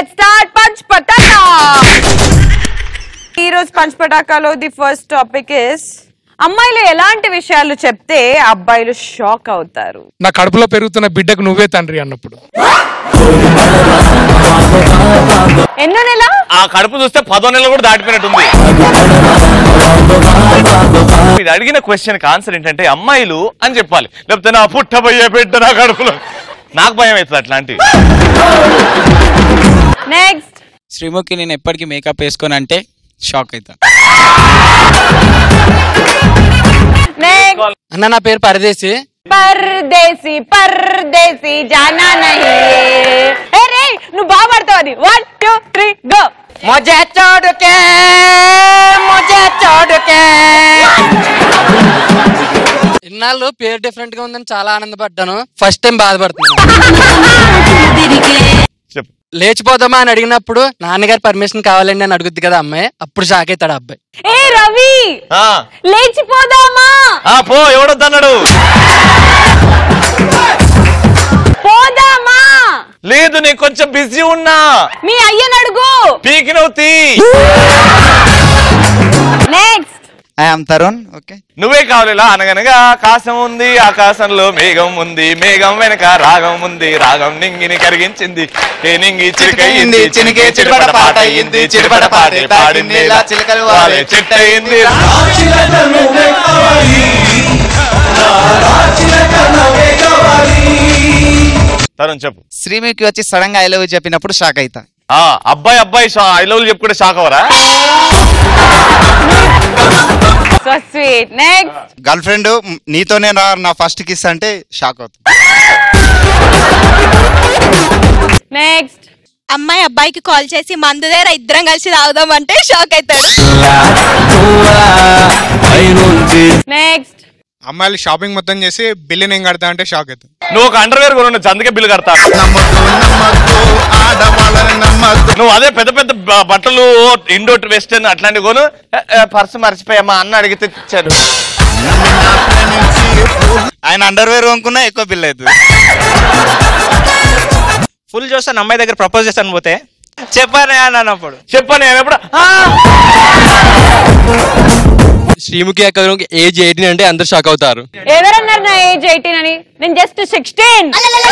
Let start punch పటాకా ఈ రోజు పంచ్ పటాకాలో ది ఫస్ట్ టాపిక్ ఇస్ అమ్మాయిలు ఎలాంటి విషయాలు చెప్తే అబ్బాయిలు షాక్ అవుతారు నా కడుపులో పెరుగుతున్న బిడ్డకు నువ్వే తండ్రి అన్నప్పుడు ఎన్నో నెల ఆ కడుపు చూస్తే పదో నెలలు కూడా దాటిపోయినట్టుంది ఇది అడిగిన క్వశ్చన్ కి ఆన్సర్ ఏంటంటే అమ్మాయిలు అని చెప్పాలి లేకపోతే నా పుట్టబోయే బిడ్డ నా కడుపులో నాకు భయం అవుతుంది అట్లాంటి నెక్స్ట్ శ్రీముఖి నేను ఎప్పటికీ మేకప్ వేసుకొని అంటే షాక్ అవుతా నెక్స్ట్ అన్న నా పేరు పరదేశి పర్దేశీ పర్దేశీ జానా నహీ ఏ రే నువ్వు బాగా పడతావు అది వన్ టూ త్రీ గో ముజే చోడుకే ముజే చోడుకే ఇన్నాళ్ళు పేరు డిఫరెంట్ గా ఉందని చాలా ఆనందపడ్డాను ఫస్ట్ టైం బాధపడుతున్నాను చెప్పు లేచిపోదామా అని అడిగినప్పుడు నాన్నగారి పర్మిషన్ కావాలండి అని అడుగుద్ది కదా అమ్మాయి అప్పుడు షాక్ అవుతాడు ఆ అబ్బాయి ఏ రవి ఆ, లేచిపోదామా ఆ, పో ఎవడొద్దన్నాడు పోదామా లేదు నేను కొంచెం బిజీ ఉన్నా మీ అయ్యని అడుగు పీకినవుతి నెక్స్ట్ ఐఎమ్ తరుణ్ ఓకే నువ్వే కావాలిలా అనగనగా ఆకాశం ఉంది ఆకాశంలో మేఘం ఉంది మేఘం వెనక రాగం ఉంది రాగం నింగిని కరిగించింది ఏ నింగి చిరుకయింది చినికే చిరుపడ పాట అయింది చిరుపడ పాటే పాడింది ఇలా చిలకలు వాలే చెట్టయింది తరుణ్ చెప్పు శ్రీముఖి వచ్చి సడన్ గా ఐ లవ్ చెప్పినప్పుడు షాక్ అవుతా ఆ అబ్బాయి అబ్బాయి ఐ లవ్ చెప్పుకుంటే షాక్ అవరా so sweet next girl friend నీతోనే నా నా ఫస్ట్ కిస్ అంటే షాక్ అవుతా నెక్స్ట్ అమ్మాయి అబ్బాయికి కాల్ చేసి మందు దగ్గర ఇద్దరం కలిసి తాగుదాం అంటే షాక్ అవుతాడు నెక్స్ట్ అమ్మాయిలు షాపింగ్ మొత్తం చేసి బిల్లు నేను కడతా అంటే షాక్ అవుతుంది నువ్వు ఒక అండర్వేర్ కొను అందుకే బిల్లు కడతా నువ్వు అదే పెద్ద పెద్ద బ- బట్టలు ఇండో వెస్టర్న్ అట్లాంటివి కొను పర్సు మర్చిపోయామా అన్న అడిగితే ఇచ్చాడు ఆయన అండర్వేర్ కొనుక్కున్నా ఎక్కువ బిల్ అవుతుంది ఫుల్ చూస్తాను అమ్మాయి దగ్గర ప్రపోజ్ చేస్తాను పోతే చెప్పాను అని అన్నప్పుడు చెప్పాను నేను ఎప్పుడు "ఆ!" శ్రీముఖి అక్క ఏజ్ ఎయిటీన్ అంటే అందరు షాక్ అవుతారు ఎవరన్నారు నా ఏజ్ ఎయిటీన్ అని నేను జస్ట్ సిక్స్టీన్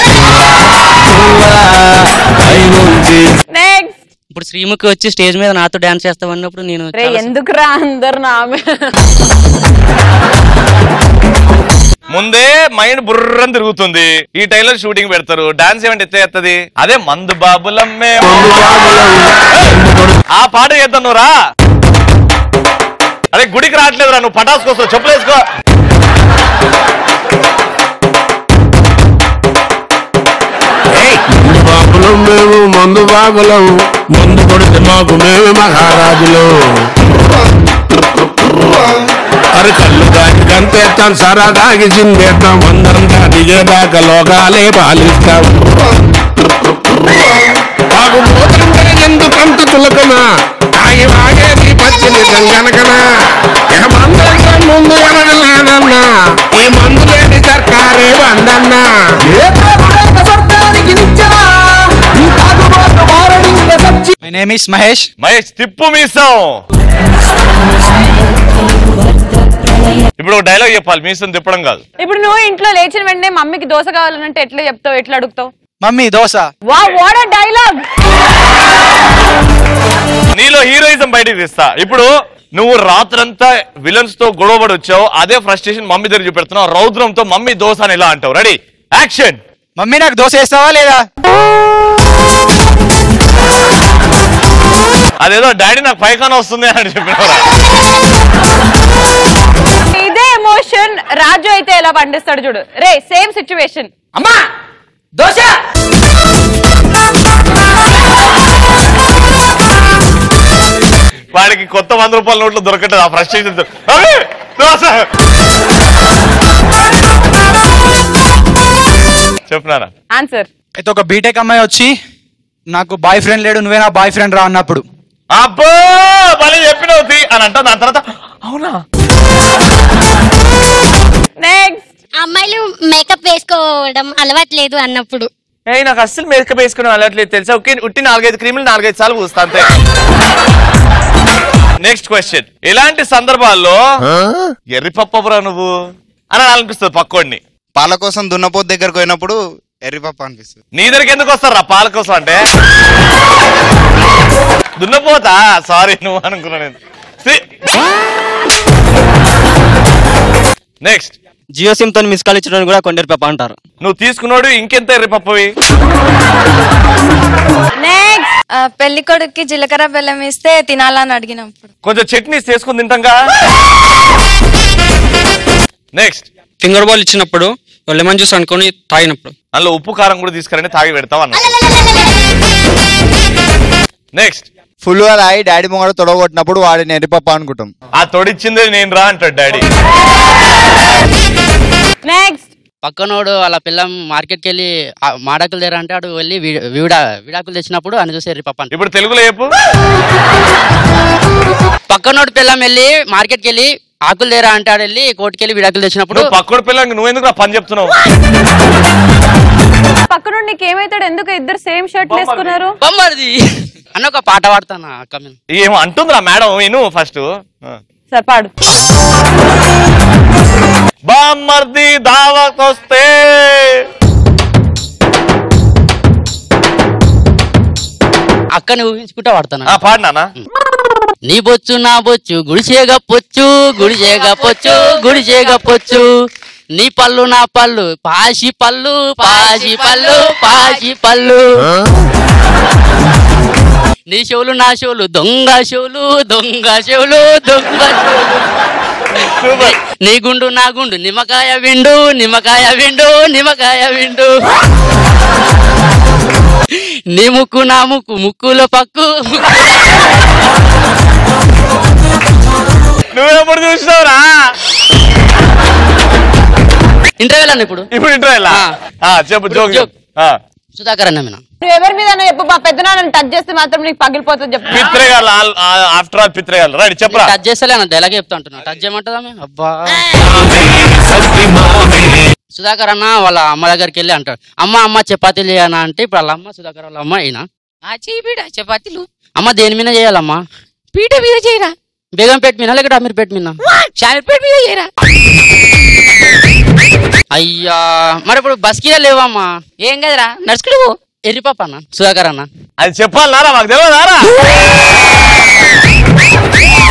నెక్స్ట్ ఇప్పుడు శ్రీముఖి వచ్చి స్టేజ్ మీద నాతో డాన్స్ చేస్తామన్నప్పుడు నేను రే చాలా- ఎందుకురా అందరు నా మీద? ముందే మైండ్ బుర్రని తిరుగుతుంది ఈ టైంలో షూటింగ్ పెడతారు డాన్స్ ఏమంటే ఎత్తేస్తుంది అదే మందు బాబులమ్మే ఆ పాట చేద్దాం నువ్వు రా అదే గుడికి రావట్లేదురా నువ్వు పటాస్ కోసం చెప్పులేసుకో మందు బాబులం మేము మందు బాబులం మందు కొడితే మాకు మేమే మహారాజులు అరే కళ్ళు దాగి గంతేస్తాం సరా దాగి చిందేస్తాం అందరంతా దిగేదాకా లోకాలే పాలిస్తాం తాగుబోతుంటే ఎందుకంత చులకన తాగి వాగేది పచ్చిని గంగనకన ఏమందంతా ముందు ఎనగలేదన్నా ఈ మందు లేని సర్కారే బందన్నా my name is Mahesh Mahesh తిప్పు మీసం ఇప్పుడు ఒక డైలాగ్ చెప్పాలి మీసం తిప్పడం కాదు ఇప్పుడు నువ్వు ఇంట్లో లేచిన వెంటనే మమ్మీకి దోశ కావాలంటే ఎట్లా చెప్తావు ఎట్లా అడుగుతావు మమ్మీ దోశ వా వాట్ డైలాగ్ నీలో హీరోయిజం బయటికి తీస్తా ఇప్పుడు నువ్వు రాత్రంతా విలన్స్ తో గొడవపడి వచ్చావు అదే ఫ్రస్ట్రేషన్ మమ్మీ దగ్గర చూపెడుతున్నావు రౌద్రంతో మమ్మీ దోశ అని ఎలా అంటావు రెడీ యాక్షన్ మమ్మీ నాకు దోశ వేస్తావా లేదా అదేదో డాడీ నాకు పైకాన వస్తుంది అని చెప్పినవరా ఇదే ఎమోషన్ రాజు అయితే ఎలా పండిస్తాడు చూడు రే సేమ్ సిచ్యువేషన్ అమ్మా దోశ వాడికి కొత్త వంద రూపాయల నోట్లు దొరకట్లేదు ఆ ఫ్రస్ట్రేషన్ దోశ చెప్తున్నారా ఆన్సర్ అయితే ఒక బీటెక్ అమ్మాయి వచ్చి నాకు బాయ్ ఫ్రెండ్ లేడు నువ్వే నా బాయ్ ఫ్రెండ్ రా అన్నప్పుడు అబ్బో మళ్ళీ చెప్పినవు తీ అని అంటా దాని తర్వాత అవునా నెక్స్ట్ అమ్మాయిలు మేకప్ వేసుకోవడం అలవాట్లేదు అన్నప్పుడు ఏ నాకు అస్సలు మేకప్ వేసుకుని అలట్లేదు తెలుసా ఉట్టి ఉట్టి నాలుగైదు క్రీములు నాలుగైదు సార్లు పూస్తా అంతే నెక్స్ట్ క్వశ్చన్ ఇలాంటి సందర్భాల్లో ఎర్రి పప్పరా నువ్వు అని అనిపిస్తుంది పక్కోడిని పాల కోసం దున్నపోతు దగ్గరకు పోయినప్పుడు ఎర్రిపప్ప అనిపిస్తుంది నీ దగ్గరికి ఎందుకు వస్తారా పాల కోసం అంటే దున్నపోతా సారీ నువ్వు అనుకున్నా నేను నెక్స్ట్ జియో సిమ్ తో మిస్ కాల్ ఇచ్చడానికి కూడా కొండరి పెప్ప అంటారు నువ్వు తీసుకున్నాడు ఇంకెంత ఎర్రి పప్పవి నెక్స్ట్ పెళ్లి కొడుక్కి జీలకర్ర బెల్లం ఇస్తే తినాలని అడిగినప్పుడు కొంచెం చట్నీ చేసుకుని తింటాంగా నెక్స్ట్ ఫింగర్ బాల్ ఇచ్చినప్పుడు లెమన్ జ్యూస్ అనుకొని తాగినప్పుడు అందులో ఉప్పు కారం కూడా తీసుకురండి తాగి పెడతావు అన్న నెక్స్ట్ ఫుల్ గా తాగి డాడీ ముంగడ తొడగొట్టినప్పుడు వాడిని ఎర్రిపప్ప అనుకుంటాం ఆ తొడిచ్చింది నేను రా అంటాడు డాడీ నెక్స్ట్ పక్కనోడు వాళ్ళ పిల్లం మార్కెట్కి వెళ్ళి ఆ మాడాకులు దగ్గర అంటే అటు వెళ్ళి వి- విడా విడాకులు తెచ్చినప్పుడు అని చూసి ఎర్రి పప్ప అంటారు. ఇప్పుడు తెలుగులో చెప్పు పక్కనోడు పిల్లం వెళ్ళి మార్కెట్కి వెళ్ళి ఆకులు దేరా అంటే ఆడు వెళ్ళి కోర్టుకి వెళ్ళి విడాకులు తెచ్చినప్పుడు నువ్వు పక్కడు పిల్లలకి నువ్వు ఎందుకు పని చెప్తున్నావు పక్కన నీకు ఏమైతాడు ఎందుకు ఇద్దరు సేమ్ షర్ట్ వేసుకున్నారు బొమ్మది అన్న ఒక పాట పాడతాను అక్క మీద ఏమో అంటుందిరా మేడం విను ఫస్ట్ సరే పాడు బామ్మర్ది దావత్ వస్తే అక్కని ఊహించుకుంటా పాడతాను ఆ పాడినానా నీ బొచ్చు నా బొచ్చు గుడిచేగా పొచ్చు గుడిచేగా పొచ్చు గుడిచేగా పొచ్చు నీ పళ్ళు నా పళ్ళు పాసి పళ్ళు పాసి పళ్ళు పాసి పళ్ళు నీ చెవులు నా చెవులు దొంగ చెవులు దొంగ చెవులు దొంగ చెవులు నీ గుండు నా గుండు నిమ్మకాయ విండు నిమ్మకాయ విండు నిమ్మకాయ విండు నీ ముక్కు నా ముక్కు ముక్కులో పక్కు నువ్వెప్పుడు చూసినావురా ఇంటర్వ్యూలు అన్న ఇప్పుడు ఇప్పుడు ఇంటర్వ్యూ ఆ. చెప్పు జోక్ జోక్. ఆ. సుధాకర్ అన్న మీనా నువ్వు ఎవరి మీద చెప్పు మా పెద్దనాన్నని టచ్ చేస్తే మాత్రం నీకు పగిలిపోతుంది చెప్పు పిత్రేగాళ్ళు ఆఫ్టర్ ఆల్ పిత్రేగాళ్ళు రైట్ చెప్పరా టచ్ చేస్తలే అన్న డైలాగ్ చెప్తా అంటున్నా టచ్ చేయమంటుందా ఆమె? అబ్బా సుధాకర్ అన్న వాళ్ళ అమ్మ దగ్గరికి వెళ్ళి అంటాడు అమ్మ అమ్మ చపాతీలు చేయనా అంటే ఇప్పుడు వాళ్ళ అమ్మ సుధాకర్ వాళ్ళ అమ్మ ఈయన చెయ్యి బీడ చపాతీలు అమ్మ దేని మీద చేయాలమ్మా పీట మీద చేయరా బేగంపేట మీద లేకపోతే అమీర్పేట మీద షామిపేట మీద చేయరా అయ్యా మరి ఇప్పుడు బస్కి లేవమ్మా ఏం కదరా నడుచుకుడు పో. ఎర్రిపాప అన్న సుధాకర్ అన్న అది చెప్పాలన్నారా మాకు తెలియదారా